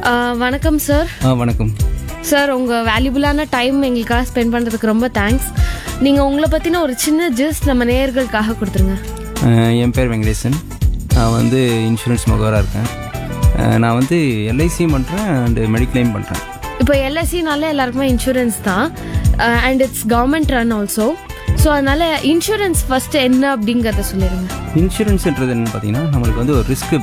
வணக்கம் சார் ஆ வணக்கம் சார் உங்கள் வேல்யூபுளான டைம் எங்களுக்காக ஸ்பெண்ட் பண்ணுறதுக்கு ரொம்ப தேங்க்ஸ் நீங்கள் உங்களை பற்றின ஒரு சின்ன ஜிஸ்ட் நம்ம நேயர்களுக்காக கொடுத்துருங்க அஹ் என் பேர் வெங்கடேசன் நான் வந்து இன்சூரன்ஸ் முகவராக இருக்கேன் அஹ் நான் வந்து எல்ஐசியும் பண்ணுறேன் அண்டு மெடிக்ளைம் பண்ணுறேன் இப்போ எல்ஐசினால எல்லாருக்குமே இன்சூரன்ஸ் தான் and it's government run also so அதனால இன்சூரன்ஸ் ஃபர்ஸ்ட் என்ன அப்படிங்கிறத சொல்லிடுங்க இன்சூரன்ஸ்ன்றது என்னன்னு பார்த்தீங்கன்னா நம்மளுக்கு வந்து ஒரு ரிஸ்க்கு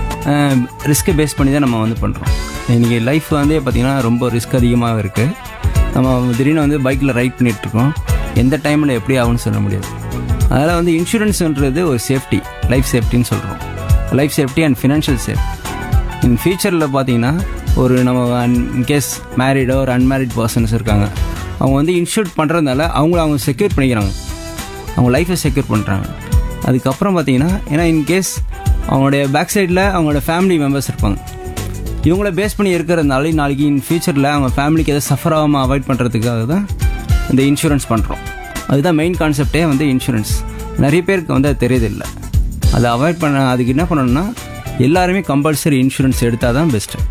ரிஸ்க்கை பேஸ் பண்ணி தான் நம்ம வந்து பண்ணுறோம் இன்றைக்கி லைஃப் வந்து பார்த்திங்கன்னா ரொம்ப ரிஸ்க் அதிகமாக இருக்குது நம்ம திடீர்னு வந்து பைக்கில் ரைட் பண்ணிகிட்ருக்கோம் எந்த டைமில் எப்படி ஆகும்னு சொல்ல முடியாது அதனால் வந்து இன்சூரன்ஸ்ன்றது ஒரு சேஃப்டி லைஃப் சேஃப்டின்னு சொல்கிறோம் life safety and financial safety in ஃபியூச்சரில் பார்த்தீங்கன்னா ஒரு நம்ம இன்கேஸ் மேரிடோ ஒரு அன்மேரிட் பர்சன்ஸ் இருக்காங்க அவங்க வந்து இன்சூர் பண்ணுறதுனால அவங்கள அவங்க செக்யூர் பண்ணிக்கிறாங்க அவங்க லைஃப்பை செக்யூர் பண்ணுறாங்க அதுக்கப்புறம் பார்த்தீங்கன்னா ஏன்னா இன்கேஸ் அவங்களுடைய பேக் சைடில் அவங்களோட ஃபேமிலி மெம்பர்ஸ் இருப்பாங்க இவங்கள பேஸ் பண்ணி இருக்கிறதுனால நாளைக்கு இன் ஃபியூச்சரில் அவங்க ஃபேமிலிக்கு எதாவது சஃபர் ஆகாமல் அவாய்ட் பண்ணுறதுக்காக தான் இந்த இன்சூரன்ஸ் பண்ணுறோம் அதுதான் மெயின் கான்செப்டே வந்து இன்சூரன்ஸ் நிறைய பேருக்கு வந்து அது தெரியதில்லை அதை அவாய்ட் பண்ண அதுக்கு என்ன பண்ணணும்னா எல்லாருமே கம்பல்சரி இன்சூரன்ஸ் எடுத்தால் தான் பெஸ்ட்டு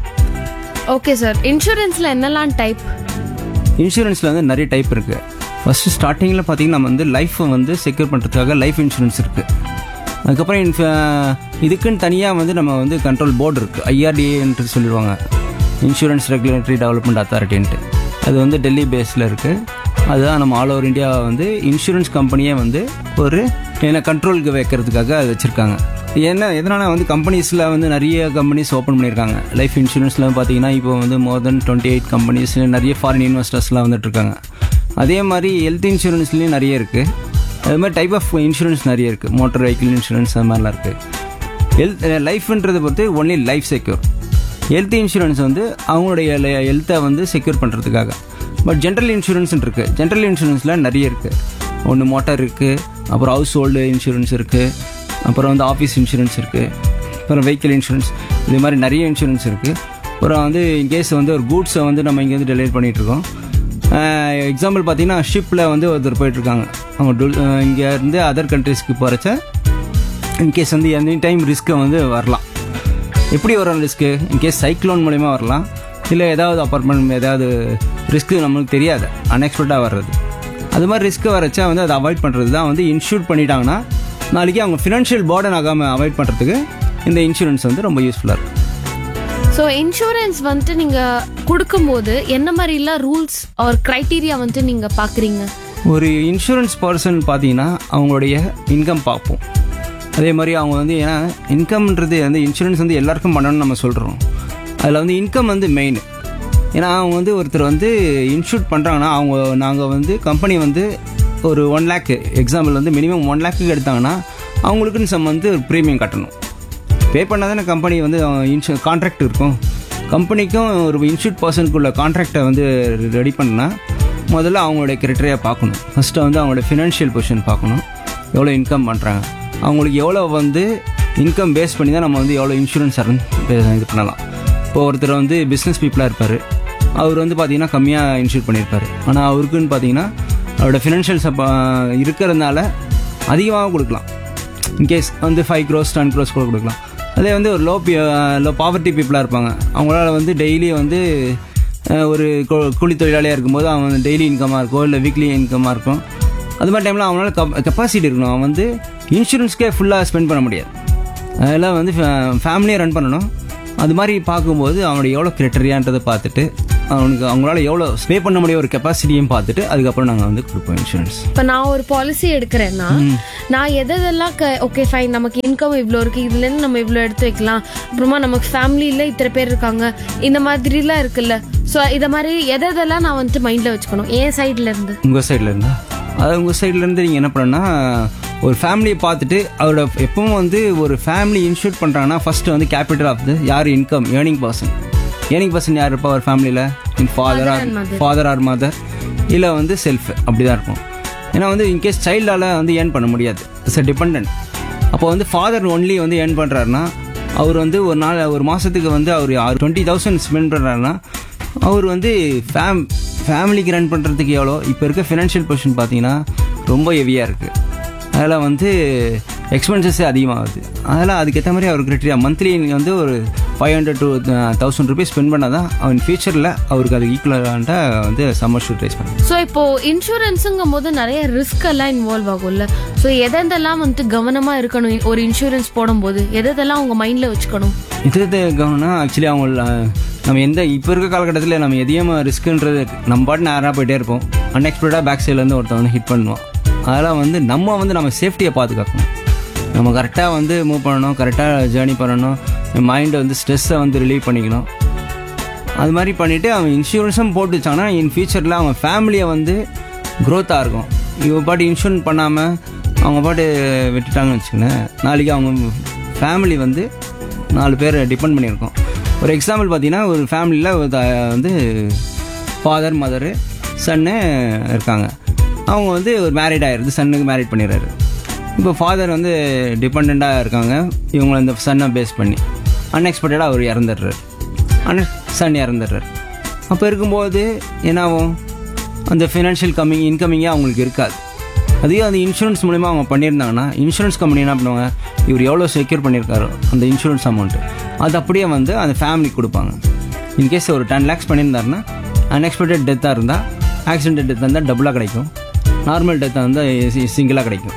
ஓகே சார் இன்சூரன்ஸில் என்னெல்லாம் டைப் இன்சூரன்ஸில் வந்து நிறைய டைப் இருக்குது ஃபஸ்ட்டு ஸ்டார்டிங்கில் பார்த்தீங்கன்னா நம்ம வந்து லைஃப்பை வந்து செக்யூர் பண்ணுறதுக்காக லைஃப் இன்சூரன்ஸ் இருக்குது அதுக்கப்புறம் இன்ஃப இதுக்குன்னு தனியாக வந்து நம்ம வந்து கண்ட்ரோல் போர்டு இருக்குது ஐஆர்டிஏன்ட்டு சொல்லிடுவாங்க இன்சூரன்ஸ் ரெகுலேட்டரி டெவலப்மெண்ட் அத்தாரிட்டின்ட்டு அது வந்து டெல்லி பேஸில் இருக்குது அதுதான் நம்ம ஆல் ஓவர் இந்தியா வந்து இன்சூரன்ஸ் கம்பெனியே வந்து ஒரு என்ன கண்ட்ரோலுக்கு வைக்கிறதுக்காக அது வச்சுருக்காங்க என்ன எதனால வந்து கம்பெனிஸில் வந்து நிறைய கம்பெனிஸ் ஓப்பன் பண்ணியிருக்காங்க லைஃப் இன்சூரன்ஸில் பார்த்தீங்கன்னா இப்போ வந்து more then twenty eight companies நிறைய ஃபாரின் இன்வெஸ்டர்ஸ்லாம் வந்துட்டு இருக்காங்க அதே மாதிரி ஹெல்த் இன்சூரன்ஸ்லேயும் நிறைய இருக்குது அது மாதிரி டைப் ஆஃப் இன்சூரன்ஸ் நிறைய இருக்குது மோட்டார் வெஹிக்கிள் இன்சூரன்ஸ் அது மாதிரிலாம் இருக்குது ஹெல்த் லைஃப்ன்றதை பொறுத்து only life secure health insurance வந்து அவங்களுடைய ஹெல்த்தை வந்து செக்யூர் பண்ணுறதுக்காக பட் ஜென்ரல் இன்சூரன்ஸ் இருக்குது ஜென்ரல் இன்சூரன்ஸில் நிறைய இருக்குது ஒன்று மோட்டார் இருக்குது அப்புறம் ஹவுஸ் ஹோல்டு இன்சூரன்ஸ் இருக்குது அப்புறம் வந்து ஆஃபீஸ் இன்சூரன்ஸ் இருக்குது அப்புறம் வெஹிக்கிள் இன்சூரன்ஸ் இது மாதிரி நிறைய இன்சூரன்ஸ் இருக்குது அப்புறம் வந்து இன்கேஸ் வந்து ஒரு கூட்ஸை வந்து நம்ம இங்கேருந்து டெலிவரி பண்ணிகிட்ருக்கோம் எக்ஸாம்பிள் பார்த்தீங்கன்னா ஷிப்பில் வந்து ஒருத்தர் போயிட்டுருக்காங்க அவங்க டுல் இங்கேருந்து அதர் கண்ட்ரீஸ்க்கு போகிறச்ச இன்கேஸ் வந்து எனி டைம் ரிஸ்க்கை வந்து வரலாம் எப்படி வரும் ரிஸ்க்கு இன்கேஸ் சைக்ளோன் மூலிமா வரலாம் இல்லை ஏதாவது அப்பார்ட்மெண்ட் ஏதாவது ரிஸ்க்கு நம்மளுக்கு தெரியாது அன்எக்ஸ்பெக்டாக வர்றது அது மாதிரி ரிஸ்க்கு வரச்சா வந்து அதை அவாய்ட் பண்ணுறது தான் வந்து இன்சூர் பண்ணிட்டாங்கன்னா நாளைக்கு அவங்க ஃபினான்ஷியல் பேர்டன் ஆகாமல் அவாய்ட் பண்ணுறதுக்கு இந்த இன்சூரன்ஸ் வந்து ரொம்ப யூஸ்ஃபுல்லாக இருக்கும் ஸோ இன்சூரன்ஸ் வந்துட்டு நீங்கள் கொடுக்கும்போது என்ன மாதிரிலாம் ரூல்ஸ் ஆர் க்ரைட்டீரியா வந்துட்டு நீங்கள் பார்க்குறீங்க ஒரு இன்சூரன்ஸ் பர்சன் பார்த்தீங்கன்னா அவங்களுடைய இன்கம் பார்ப்போம் அதே மாதிரி அவங்க வந்து ஏன்னா இன்கம்ன்றது வந்து இன்சூரன்ஸ் வந்து எல்லாருக்கும் பண்ணணும்னு நம்ம சொல்கிறோம் அதில் வந்து இன்கம் வந்து மெயின் ஏன்னா அவங்க வந்து ஒருத்தர் வந்து இன்சூர் பண்ணுறாங்கன்னா அவங்க நாங்கள் வந்து கம்பெனி வந்து ஒரு ஒன் லேக் எக்ஸாம்பிள் வந்து மினிமம் ஒன் லேக்குக்கு எடுத்தாங்கன்னா அவங்களுக்குன்னு சம் வந்து ஒரு ப்ரீமியம் கட்டணும் பே பண்ணால் தானே கம்பெனி வந்து இன்சூ கான்ட்ராக்ட் இருக்கும் கம்பெனிக்கும் ஒரு இன்சூர்ட் பர்சனுக்குள்ள கான்ட்ராக்டை வந்து ரெடி பண்ணால் முதல்ல அவங்களுடைய கிரைட்டரியா பார்க்கணும் ஃபஸ்ட்டு வந்து அவங்களோட ஃபினான்ஷியல் பொசிஷன் பார்க்கணும் எவ்வளோ இன்கம் பண்ணுறாங்க அவங்களுக்கு எவ்வளோ வந்து இன்கம் பேஸ் பண்ணி தான் நம்ம வந்து எவ்வளோ இன்சூரன்ஸ் இது பண்ணலாம் இப்போ ஒருத்தர் வந்து பிஸ்னஸ் பீப்புளாக இருப்பார் அவர் வந்து பார்த்தீங்கன்னா கம்மியாக இன்சூர் பண்ணியிருப்பார் ஆனால் அவருக்குன்னு பார்த்தீங்கன்னா அவரோட ஃபினான்ஷியல் சப்பா இருக்கிறதுனால அதிகமாக கொடுக்கலாம் இன்கேஸ் வந்து ஃபைவ் க்ரோஸ் டென் க்ரோஸ் கூட கொடுக்கலாம் அதே வந்து ஒரு லோ லோ பாவர்ட்டி பீப்புளாக இருப்பாங்க அவங்களால வந்து டெய்லி வந்து அஹ், ஒரு கூ- கூலி தொழிலாளியாக இருக்கும்போது அவன் டெய்லி இன்கமாக இருக்கும் இல்லை வீக்லி இன்கமாக இருக்கும் அது மாதிரி டைமில் அவனால கெப்பாசிட்டி இருக்கணும் அவன் வந்து இன்சூரன்ஸ்க்கே ஃபுல்லாக ஸ்பெண்ட் பண்ண முடியாது அதெல்லாம் வந்து ஃபேமிலியை ரன் பண்ணணும் அது மாதிரி பார்க்கும்போது அவனுடைய எவ்வளோ கிரிட்டரியான்றதை பார்த்துட்டு அவனுக்கு அவங்களால எவ்வளோ பே பண்ண முடிய ஒரு கெப்பாசிட்டியும் பார்த்துட்டு அதுக்கப்புறம் நாங்கள் வந்து கொடுப்போம் இன்சூரன்ஸ் இப்போ நான் ஒரு பாலிசி எடுக்கிறேன்னா நான் எது எதெல்லாம் ஓகே ஃபைன் நமக்கு இன்கம் இவ்வளோ இருக்கு இதுலேருந்து நம்ம இவ்வளோ எடுத்து வைக்கலாம் அப்புறமா நமக்கு ஃபேமிலியில் இத்தனை பேர் இருக்காங்க இந்த மாதிரிலாம் இருக்குல்ல ஸோ இதை மாதிரி எதை எதெல்லாம் நான் வந்துட்டு மைண்டில் வச்சுக்கணும் என் சைட்ல இருந்து உங்கள் சைடில் இருந்தா அது உங்கள் சைட்லேருந்து நீங்கள் என்ன பண்ணணும்னா ஒரு ஃபேமிலியை பார்த்துட்டு அவரோட எப்பவும் வந்து ஒரு ஃபேமிலி இன்சூர் பண்ணுறாங்கன்னா ஃபஸ்ட்டு வந்து கேபிட்டல் ஆஃப் த யார் income earning person earning person யார் இருப்பா ஒரு ஃபேமிலியில் in father or father or mother இல்லை வந்து செல்ஃப் அப்படி தான் இருக்கும் ஏன்னா வந்து இன்கேஸ் சைல்டால் வந்து ஏர்ன் பண்ண முடியாது இட்ஸ் அ டிபெண்ட் அப்போ வந்து ஃபாதர் ஒன்லி வந்து ஏர்ன் பண்ணுறாருன்னா அவர் வந்து ஒரு நாள் ஒரு மாதத்துக்கு வந்து அவர் டுவெண்ட்டி தௌசண்ட் ஸ்பெண்ட் பண்ணுறாருன்னா அவர் வந்து ஃபேம் ஃபேமிலிக்கு ரன் பண்ணுறதுக்கு எவ்வளோ இப்போ இருக்க ஃபினான்ஷியல் பொசிஷன் பார்த்தீங்கன்னா ரொம்ப ஹெவியாக இருக்குது அதில் வந்து எக்ஸ்பென்சஸே அதிகமாகுது அதனால் அதுக்கேற்ற மாதிரி அவர் கிரிட்டரியா மந்த்லி வந்து ஒரு five hundred to thousand rupees spend பண்ணால் தான் அவன் ஃபியூச்சரில் அவருக்கு அது ஈக்குவலாக வந்து சம்மர் ஷூட் ரைஸ் பண்ணும் ஸோ இப்போ இன்சூரன்ஸுங்கும் போது நிறைய ரிஸ்க் எல்லாம் இன்வால்வ் ஆகும்ல ஸோ எதெந்தெல்லாம் வந்துட்டு கவனமா இருக்கணும் ஒரு இன்சூரன்ஸ் போடும்போது எதெல்லாம் உங்க மைண்ட்ல வச்சுக்கணும் இது இது கவனம்னா ஆக்சுவலி அவங்க நம்ம எந்த இப்போ இருக்க காலகட்டத்தில் நம்ம எதையும் ரிஸ்க்குன்றது நம்ம பாட்டு நேராக போயிட்டே இருப்போம் அன்எக்ஸ்பெக்டடாக பேக் சைட்லேருந்து ஒருத்தன் வந்து ஹிட் பண்ணுவான் அதெல்லாம் வந்து நம்ம வந்து நம்ம சேஃப்டியை பாதுகாக்கணும் நம்ம கரெக்டாக வந்து மூவ் பண்ணணும் கரெக்டாக ஜேர்னி பண்ணணும் மைண்டை வந்து ஸ்ட்ரெஸ்ஸை வந்து ரிலீவ் பண்ணிக்கணும் அது மாதிரி பண்ணிவிட்டு அவன் இன்சூரன்ஸும் போட்டு வச்சாங்கன்னா இன் ஃபியூச்சரில் அவன் ஃபேமிலியை வந்து க்ரோத்தாக இருக்கும் இவன் பாட்டு இன்சூரன்ஸ் பண்ணாமல் அவங்க பாட்டு விட்டுட்டாங்கன்னு வச்சுக்கோங்களேன் நாளைக்கு அவங்க ஃபேமிலி வந்து நாலு பேர் டிபெண்ட் பண்ணியிருக்கோம் ஒரு எக்ஸாம்பிள் பார்த்தீங்கன்னா ஒரு ஃபேமிலியில் வந்து ஃபாதர் மதரு சன்னு இருக்காங்க அவங்க வந்து ஒரு மேரிட் ஆயிடுது சன்னுக்கு மேரிட் பண்ணிடுறாரு இப்போ ஃபாதர் வந்து டிபெண்ட்டாக இருக்காங்க இவங்களை இந்த சன்னை பேஸ் பண்ணி அன்எக்ஸ்பெக்டடாக அவர் இறந்துடுறாரு அன் சன் இறந்துடுறாரு அப்போ இருக்கும்போது என்ன ஆகும் அந்த ஃபினான்ஷியல் கம்மிங் இன்கமிங்கே அவங்களுக்கு இருக்காது அதையும் அந்த இன்சூரன்ஸ் மூலிமா அவங்க பண்ணியிருந்தாங்கன்னா இன்சூரன்ஸ் கம்பெனி என்ன பண்ணுவாங்க இவர் எவ்வளோ செக்யூர் பண்ணியிருக்காரோ அந்த இன்சூரன்ஸ் அமௌண்ட்டு அது அப்படியே வந்து அந்த ஃபேமிலிக்கு கொடுப்பாங்க இன்கேஸ் ஒரு டென் லேக்ஸ் பண்ணியிருந்தாருன்னா அன்எக்ஸ்பெக்டட் டெத்தாக இருந்தால் ஆக்சிடென்ட் டெத் இருந்தால் டபுளாக கிடைக்கும் நார்மல் டெத்தாக இருந்தால் சிங்கிளாக கிடைக்கும்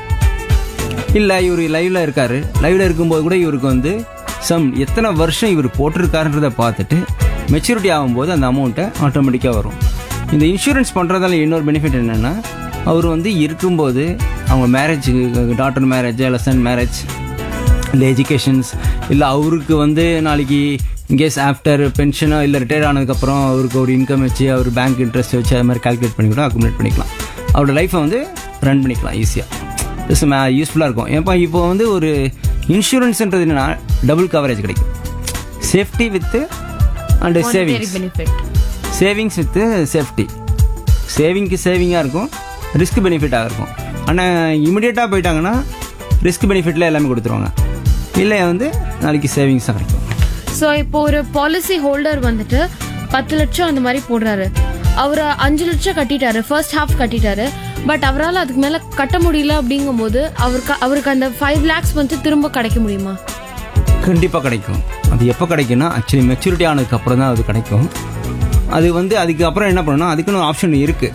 இல்லை இவர் லைவ்ல இருக்காரு லைவ்ல இருக்கும்போது கூட இவருக்கு வந்து சம் எத்தனை வருஷம் இவர் போட்டிருக்காருன்றதை பார்த்துட்டு மெச்சூரிட்டி ஆகும்போது அந்த அமௌண்ட்டை ஆட்டோமேட்டிக்காக வரும் இந்த இன்சூரன்ஸ் பண்ணுறதால இன்னொரு பெனிஃபிட் என்னென்னா அவர் வந்து இருக்கும்போது அவங்க மேரேஜ் டாட்டர் மேரேஜ் இல்லை சன் மேரேஜ் இல்லை எஜுகேஷன்ஸ் இல்லை அவருக்கு வந்து நாளைக்கு இன்கேஸ் ஆஃப்டர் பென்ஷனோ இல்லை ரிட்டையர் ஆனதுக்கப்புறம் அவருக்கு ஒரு இன்கம் வச்சு அவர் பேங்க் இன்ட்ரெஸ்ட் வச்சு அது மாதிரி கால்குலேட் பண்ணி கூட அக்குமுலேட் பண்ணிக்கலாம் அவரோட லைஃப்பை வந்து ரன் பண்ணிக்கலாம் ஈஸியாக ஜஸ்ட் யூஸ்ஃபுல்லாக இருக்கும் ஏப்பா இப்போ வந்து ஒரு இன்சூரன்ஸ்ன்றது என்னன்னா டபுள் கவரேஜ் கிடைக்கும் safety with and savings benefit savings with safety சேவிங்க்கு சேவிங்காக இருக்கும் ரிஸ்க் பெனிஃபிட்டாக இருக்கும் ஆனால் இமிடியேட்டாக போயிட்டாங்கன்னா ரிஸ்க் பெனிஃபிட்டில் எல்லாமே கொடுத்துருவாங்க இல்லை வந்து நாளைக்கு சேவிங்ஸாக கிடைக்கும் ஸோ இப்போ ஒரு பாலிசி ஹோல்டர் வந்துட்டு பத்து லட்சம் அந்த மாதிரி போடுறாரு அவர் அஞ்சு லட்சம் கட்டிட்டாரு ஃபர்ஸ்ட் ஹாஃப் கட்டிட்டாரு பட் அவரால் அதுக்கு மேல கட்ட முடியல அப்படிங்கும்போது அவருக்கு அவருக்கு அந்த ஃபைவ் லேக்ஸ் வந்து திரும்ப கிடைக்க முடியுமா கண்டிப்பாக கிடைக்கும் அது எப்போ கிடைக்கும்னா ஆக்சுவலி மெச்சூரிட்டி ஆனதுக்கு அப்புறம் தான் அது கிடைக்கும் அது வந்து அதுக்கப்புறம் என்ன பண்ணணும் அதுக்குன்னு ஆப்ஷன் இருக்குது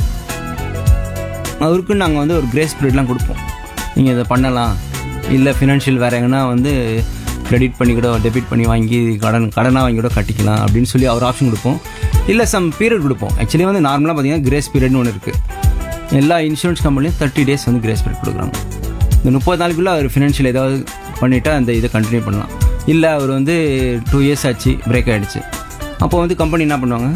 அவருக்குன்னு நாங்கள் வந்து ஒரு கிரேஸ் பீரியட்லாம் கொடுப்போம் நீங்கள் இதை பண்ணலாம் இல்லை ஃபினான்ஷியல் வேறு எங்கன்னா வந்து கிரெடிட் பண்ணி கூட டெபிட் பண்ணி வாங்கி கடன் கடனாக வாங்கி கூட கட்டிக்கலாம் அப்படின்னு சொல்லி அவர் ஆப்ஷன் கொடுப்போம் இல்லை சம் பீரியட் கொடுப்போம் ஆக்சுவலி வந்து நார்மலாக பார்த்தீங்கன்னா கிரேஸ் பீரியட்னு ஒன்று இருக்குது எல்லா இன்சூரன்ஸ் கம்பெனியும் தேர்ட்டி டேஸ் வந்து கிரேஸ் பீரியட் கொடுக்குறாங்க இந்த முப்பது நாளுக்குள்ளே அவர் ஃபினான்ஷியல் ஏதாவது பண்ணிவிட்டு அந்த இதை கண்டினியூ பண்ணலாம் இல்லை அவர் வந்து டூ இயர்ஸ் ஆச்சு பிரேக் ஆகிடுச்சு அப்போ வந்து கம்பெனி என்ன பண்ணுவாங்க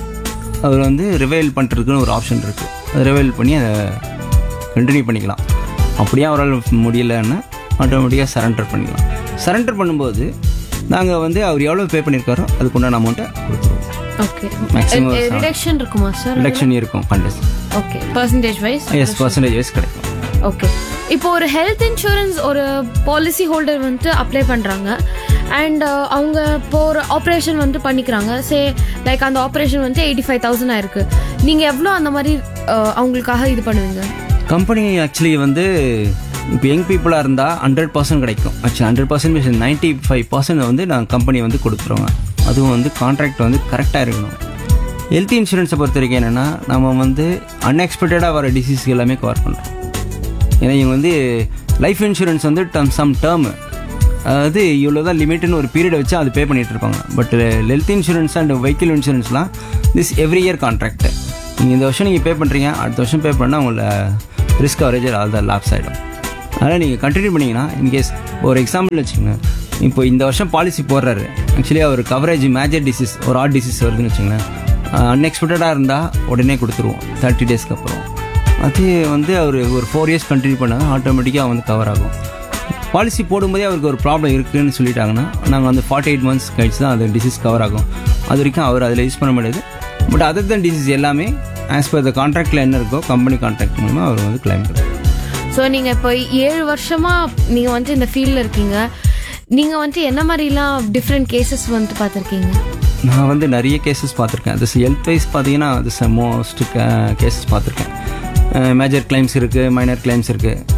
அவர் வந்து ரிவைல் பண்ணுறதுக்குன்னு ஒரு ஆப்ஷன் இருக்குது அதை ரிவைல் பண்ணி அதை கண்டினியூ பண்ணிக்கலாம் அப்படியே அவரால் முடியலன்னா ஆட்டோமேட்டிக்காக சரண்டர் பண்ணிக்கலாம் சரண்டர் பண்ணும்போது நாங்கள் வந்து அவர் எவ்வளோ பே பண்ணியிருக்காரோ அதுக்குண்டான அமௌண்ட்டை கொடுத்துருவோம் ஓகே Maximum ரிடக்ஷன் இருக்குமா சார் ரிடக்ஷன் இருக்கும் கண்டஸ் okay percentage wise yes percentage wise கிடைக்கும் ஓகே இப்போ ஒரு ஹெல்த் இன்சூரன்ஸ் ஒரு பாலிசி ஹோல்டர் வந்துட்டு அப்ளை பண்றாங்க அண்ட் அவங்க இப்போ ஒரு ஆப்ரேஷன் வந்து பண்ணிக்கிறாங்க சே லைக் அந்த ஆப்ரேஷன் வந்து எயிட்டி ஃபைவ் தௌசண்ட் ஆயிருக்கு நீங்க எவ்வளோ அந்த மாதிரி அஹ், அவங்களுக்காக இது பண்ணுவீங்க கம்பெனி ஆக்சுவலி வந்து இப்போ யங் பீப்புளாக இருந்தால் ஹண்ட்ரட் பர்சன்ட் கிடைக்கும் actually hundred percent ninety five percent வந்து நான் கம்பெனி வந்து கொடுத்துருவோங்க அதுவும் வந்து கான்ட்ராக்ட் வந்து கரெக்டாக இருக்கணும் ஹெல்த் இன்சூரன்ஸை பொறுத்த வரைக்கும் என்னென்னா நம்ம வந்து அன்எக்ஸ்பெக்டடாக வர டிசீஸ் எல்லாமே கவர் பண்ணுறோம் ஏன்னா இவங்க வந்து லைஃப் இன்சூரன்ஸ் வந்து டம் சம் டேர்ம் அதாவது இவ்வளோ தான் லிமிட்னு ஒரு பீரியட் வச்சு அது பே பண்ணிட்டு இருப்பாங்க but health insurance and vehicle இன்சூரன்ஸ்லாம் திஸ் எவ்ரி இயர் கான்ட்ராக்ட் நீங்கள் இந்த வருஷம் நீங்கள் பே பண்ணுறீங்க அடுத்த வருஷம் பே பண்ணால் உங்களை ரிஸ்க் கவரேஜ் ஆல் தான் லாப்ஸ் ஆகிடும் அதனால் நீங்கள் கண்டினியூ பண்ணீங்கன்னா இன்கேஸ் ஒரு எக்ஸாம்பிள் வச்சுக்கோங்க இப்போ இந்த வருஷம் பாலிசி போடுறாரு ஆக்சுவலி அவர் கவரேஜ் மேஜர் டிசீஸ் ஒரு ஆட் டிசீஸ் வருதுன்னு வச்சுங்களேன் அன்எக்ஸ்பெக்டடாக இருந்தால் உடனே கொடுத்துருவோம் தேர்ட்டி டேஸ்க்கு அப்புறம் அது வந்து அவர் ஒரு ஃபோர் இயர்ஸ் கண்டினியூ பண்ணால் ஆட்டோமேட்டிக்காக வந்து கவர் ஆகும் பாலிசி போடும்போதே அவருக்கு ஒரு ப்ராப்ளம் இருக்குன்னு சொல்லிட்டாங்கன்னா நாங்கள் வந்து ஃபார்ட்டி எயிட் மந்த்ஸ் கழிச்சு தான் அது டிசீஸ் கவர் ஆகும் அது வரைக்கும் அவர் அதில் யூஸ் பண்ண முடியாது பட் அதர் தன் டிசீஸ் எல்லாமே ஆஸ் பர் த கான்ட்ராக்டில் என்ன இருக்கோ கம்பெனி கான்ட்ராக்ட் மூலமாக அவர் வந்து கிளைம் பண்ணுறாரு ஸோ நீங்க இப்போ ஏழு வருஷமா நீங்க வந்து இந்த ஃபீல்டில் இருக்கீங்க நீங்க வந்து என்ன மாதிரிலாம் டிஃப்ரெண்ட் கேசஸ் வந்து பார்த்துருக்கீங்க நான் வந்து நிறைய கேசஸ் பார்த்துருக்கேன் அது ஹெல்த் வைஸ் பார்த்தீங்கன்னா அது மோஸ்ட் கேசஸ் பார்த்துருக்கேன் மேஜர் கிளைம்ஸ் இருக்குது மைனர் கிளைம்ஸ் இருக்குது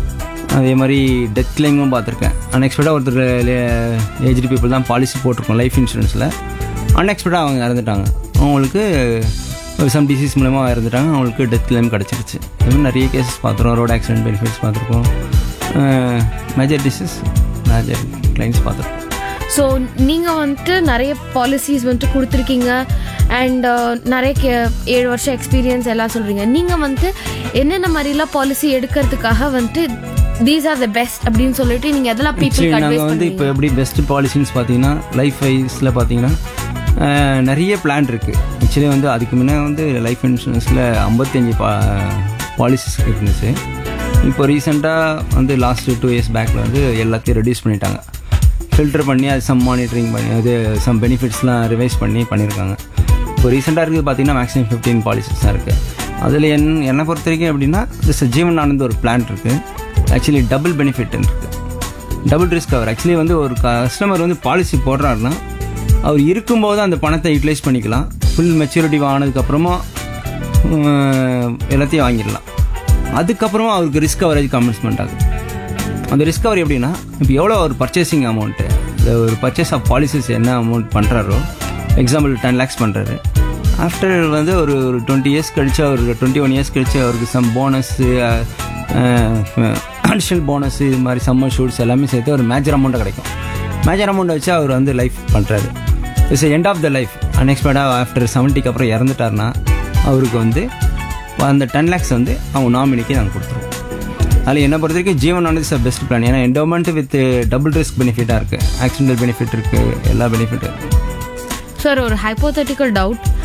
அதே மாதிரி டெத் கிளைமும் பார்த்துருக்கேன் அன்எக்ஸ்பெக்டாக ஒருத்தர் ஏஜ்டு பீப்புள் தான் பாலிசி போட்டிருக்கோம் லைஃப் இன்சூரன்ஸில் அன்எக்ஸ்பெக்டாக அவங்க இறந்துட்டாங்க அவங்களுக்கு ஒரு சம் டிசீஸ் மூலமாக இறந்துட்டாங்க அவங்களுக்கு டெத் கிளைம் கிடச்சிருச்சு இது மாதிரி நிறைய கேசஸ் பார்த்துருக்கோம் ரோட் ஆக்சிடென்ட் பெனிஃபிட்ஸ் பார்த்துருக்கோம் மேஜர் டிசீஸ் மேஜர் கிளைம்ஸ் பார்த்துருக்கோம் ஸோ நீங்கள் வந்துட்டு நிறைய பாலிசிஸ் வந்துட்டு கொடுத்துருக்கீங்க அண்ட் நிறைய கே- ஏழு வருஷம் எக்ஸ்பீரியன்ஸ் எல்லாம் சொல்கிறீங்க நீங்கள் வந்துட்டு என்னென்ன மாதிரிலாம் பாலிசி எடுக்கிறதுக்காக வந்துட்டு தீஸ் ஆர் த பெஸ்ட் அப்படின்னு சொல்லிட்டு நீங்கள் எதெல்லாம் ஆக்சுவலி பீப்புளுக்கு நாங்கள் அட்வைஸ் வந்து இப்போ பண்ணுவீங்க எப்படி பெஸ்ட் பாலிசின்னு பார்த்தீங்கன்னா லைஃப் வைஸில் பார்த்தீங்கன்னா அஹ், நிறைய பிளான் இருக்குது ஆக்சுவலி வந்து அதுக்கு முன்னே வந்து லைஃப் இன்சூரன்ஸில் ஐம்பத்தஞ்சு பா பாலிசிஸ் இருந்துச்சு இப்போ ரீசெண்டாக வந்து லாஸ்ட் டூ இயர்ஸ் பேக்கில் வந்து எல்லாத்தையும் ரெடியூஸ் பண்ணிட்டாங்க ஃபில்டர் பண்ணி அது சம் மானிட்டரிங் பண்ணி அது சம் பெனிஃபிட்ஸ்லாம் ரிவைஸ் பண்ணி பண்ணியிருக்காங்க இப்போ ரீசெண்டாக இருக்குது பார்த்தீங்கன்னா மேக்ஸிமம் ஃபிஃப்டீன் பாலிசிஸ் தான் இருக்குது அதில் என் என்னை பொறுத்த வரைக்கும் எப்படின்னா திஸ் ஜீவன் ஆனந்த் ஒரு பிளான் இருக்குது ஆக்சுவலி டபுள் பெனிஃபிட் இருக்குது டபுள் ரிஸ்க் அவர் ஆக்சுவலி வந்து ஒரு கஸ்டமர் வந்து பாலிசி போடுறாருன்னா அவர் இருக்கும்போது அந்த பணத்தை யூட்டிலைஸ் பண்ணிக்கலாம் ஃபுல் மெச்சூரிட்டி ஆனதுக்கப்புறமா உம், எல்லாத்தையும் வாங்கிடலாம் அதுக்கப்புறமா அவருக்கு ரிஸ்க் கவரேஜ் கமெண்ட்ஸ்மெண்ட் ஆகுது அந்த ரிஸ்க் கவர் எப்படின்னா இப்போ எவ்வளோ ஒரு பர்ச்சேசிங் அமௌண்ட்டு ஒரு பர்ச்சேஸ் ஆஃப் பாலிசிஸ் என்ன அமௌண்ட் பண்ணுறாரோ எக்ஸாம்பிள் டென் லேக்ஸ் பண்ணுறாரு ஆஃப்டர் வந்து ஒரு ஒரு டுவெண்ட்டி இயர்ஸ் கழிச்சு அவருக்கு டுவெண்ட்டி ஒன் இயர்ஸ் கழிச்சு அவருக்கு சம் போனஸ்ஸு அடிஷ்னல் போனஸ் இது மாதிரி சம்மர் ஷூட்ஸ் எல்லாமே சேர்த்து ஒரு மேஜர் அமௌண்ட்டாக கிடைக்கும் மேஜர் அமௌண்ட் வச்சு அவர் வந்து லைஃப் பண்ணுறாரு it's end of the life அன்எக்ஸ்பெக்டாக ஆஃப்டர் செவன்ட்டிக்கு அப்புறம் இறந்துட்டாருன்னா அவருக்கு வந்து அந்த டென் லேக்ஸ் வந்து அவங்க நாமினிக்கு நாங்கள் கொடுத்துருவோம் அதில் என்ன பொறுத்த வரைக்கும் ஜீவன் ஆனது இஸ் பெஸ்ட் பிளான் ஏன்னா என்டோமெண்ட் வித் டபுள் ரிஸ்க் பெனிஃபிட்டாக இருக்குது ஆக்சிடென்டல் பெனிஃபிட் இருக்குது எல்லா பெனிஃபிட்டும் இருக்குது சார் ஒரு ஹைப்போதட்டிக்கல் டவுட்